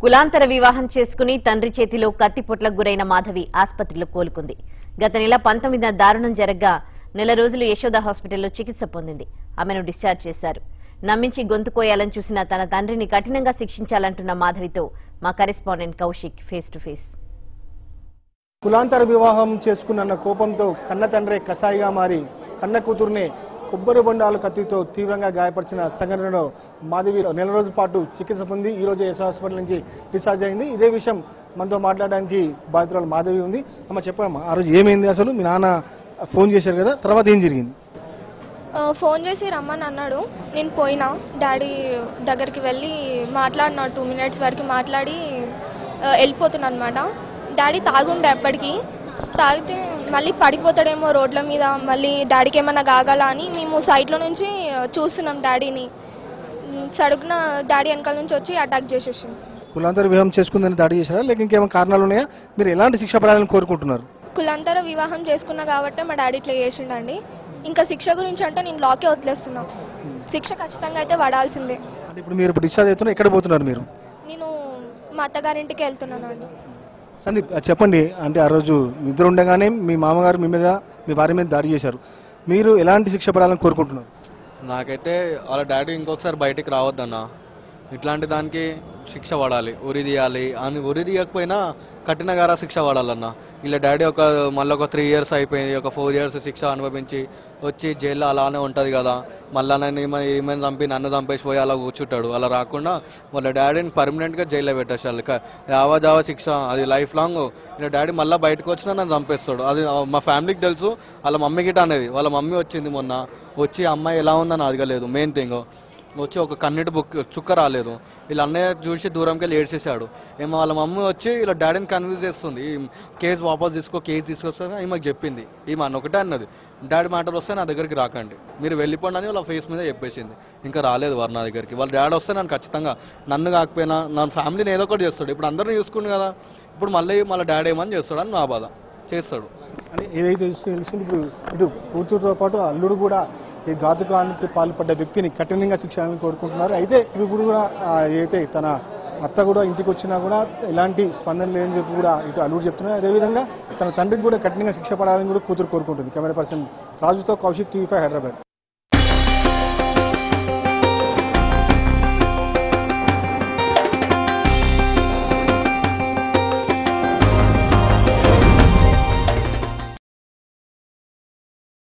కులాంతర వివాహం చేసుకుని తండ్రి చేతిలో కత్తిపొట్లకు గురైన మాధవి ఆసుపత్రిలో కోలుకుంది గత నెల పంతొమ్మిదిన దారుణం జరగ్గా నెల రోజులు యశోద హాస్పిటల్లో చికిత్స పొందింది ఆమెను డిశ్చార్జ్ చేశారు నమ్మించి గొంతు కోయాలని చూసిన తన తండ్రిని కఠినంగా శిక్షించాలంటున్న మాధవితో మా correspondent Kaushik face to face కులాంతర వివాహం చేసుకున్న కోపంతో కన్న తండ్రి కసాయిగా మారి కన్న కూతురునే కొబ్బరి బొండాలు కత్తితో తీవ్రంగా గాయపరిచిన సంఘటనలో మాధవి నెల రోజుల పాటు చికిత్స పొంది ఈ రోజు ఎస్ హాస్పిటల్ నుంచి డిశ్చార్జ్ అయింది ఇదే విషయం మనతో మాట్లాడడానికి బాధితురాలు మాధవి ఉంది అమ్మ చెప్పమ్మా ఆ రోజు ఏమైంది అసలు మీ నాన్న ఫోన్ చేశారు కదా తర్వాత ఏం జరిగింది ఆ, ఫోన్ చేసి రమ్మని అన్నాడు నేను పోయినా డాడీ దగ్గరికి వెళ్ళి మాట్లాడినా టూ మినిట్స్ వరకు మాట్లాడి ఆ, వెళ్ళిపోతున్నా అనమాట డాడీ తాగుండే అప్పటికి తాగితే మళ్ళీ పడిపోతాడేమో రోడ్ల మీద మళ్ళీ డాడీకి ఏమన్నా కాగల అని మేము సైట్లో నుంచి ఆ, చూస్తున్నాం డాడీని ఉమ్, సడుగున డాడీ వెనకాల నుంచి వచ్చి అటాక్ చేసేసింది కులాంతర వివాహం చేసుకుందని దాడి చేశారా లేక ఇంకేమైనా కారణాలు ఉన్నాయా మీరు ఎలాంటి శిక్ష పడాలని కోరుకుంటున్నారు కులాంతర వివాహం చేసుకున్నా కాబట్టి మా డాడీ ఇట్లా చేసిండండి ఇంకా శిక్ష గురించి అంటే నేను లాకే వదిలేస్తున్నా శిక్ష ఖచ్చితంగా అయితే పడాల్సిందే అంటే ఇప్పుడు మీరు ఇప్పుడు డిశ్చార్జ్ అవుతున్నారు ఎక్కడ పోతున్నారు మీరు నేను మా అత్తగారింటికి వెళ్తున్నాను అండి సందీప్ ఆ చెప్పండి అంటే ఆ రోజు నిద్ర ఉండగానే మీ మామగారు మీ మీద మీ భార్య మీద దాడి చేశారు మీరు ఎలాంటి శిక్ష పడాలని కోరుకుంటున్నారు నాకైతే వాళ్ళ డాడీ ఇంకొకసారి బయటికి రావద్దన్న ఇట్లాంటి దానికి శిక్ష పడాలి ఉరి తీయాలి అని ఉరి తీయకపోయినా కఠినగారా శిక్ష పడాలన్న ఇలా డాడీ ఒక మళ్ళీ ఒక త్రీ ఇయర్స్ అయిపోయింది ఒక ఫోర్ ఇయర్స్ శిక్ష అనుభవించి వచ్చి జైల్లో అలానే ఉంటుంది కదా మళ్ళీ నన్ను ఈమె ఈమెను చంపి నన్ను చంపేసి పోయి అలా కూర్చుంటాడు అలా రాకుండా వాళ్ళ డాడీని పర్మనెంట్గా జైల్లో పెట్టేసారు యావా జావా శిక్ష అది లైఫ్ లాంగ్ ఇలా డాడీ మళ్ళీ బయటకు వచ్చినా నన్ను చంపేస్తాడు అది మా ఫ్యామిలీకి తెలుసు వాళ్ళ మమ్మీ గిట అనేది వాళ్ళ మమ్మీ వచ్చింది మొన్న వచ్చి అమ్మాయి ఎలా ఉందని అడగలేదు మెయిన్ థింగ్ వచ్చి ఒక కన్నీటి బుక్ చుక్క రాలేదు వీళ్ళ అన్నయ్య చూసి దూరంకి వెళ్ళి ఏడ్చేసాడు ఏమో వాళ్ళ మమ్మీ వచ్చి ఇలా డాడీని కన్విన్స్ చేస్తుంది ఈ కేసు వాపస్ తీసుకో కేసు తీసుకొస్తా ఈమెకు చెప్పింది ఈమె అన్న ఒకటే అన్నది డాడీ మ్యాటర్ వస్తే నా దగ్గరికి రాకండి మీరు వెళ్ళిపోండి అని వాళ్ళ ఫేస్ మీద చెప్పేసింది ఇంకా రాలేదు వారు నా దగ్గరికి వాళ్ళ డాడీ వస్తే నన్ను ఖచ్చితంగా నన్ను కాకపోయినా నా ఫ్యామిలీని ఏదో ఒకటి చేస్తాడు ఇప్పుడు అందరిని చూసుకుండు కదా ఇప్పుడు మళ్ళీ మళ్ళీ డాడీ ఏమని చేస్తాడు అని నా బాధ చేస్తాడు అంటే ఏదైతే తెలిసింది ఇప్పుడు ఇటు కూతురుతో పాటు అల్లుడు కూడా ఈ ఘాతుకానికి పాల్పడ్డ వ్యక్తిని కఠినంగా శిక్షాలని కోరుకుంటున్నారు అయితే ఇప్పుడు కూడా ఆ, ఏదైతే తన అత్త కూడా ఇంటికి వచ్చినా కూడా ఎలాంటి స్పందన లేదని చెప్పి కూడా ఇటు అల్లుడు చెప్తున్నారు అదేవిధంగా తన తండ్రికి కూడా కఠినంగా శిక్ష పడాలని కూడా కూతురు కోరుకుంటుంది కెమెరా పర్సన్ రాజుతో కౌశిక్ టీవీ ఫైవ్ హైదరాబాద్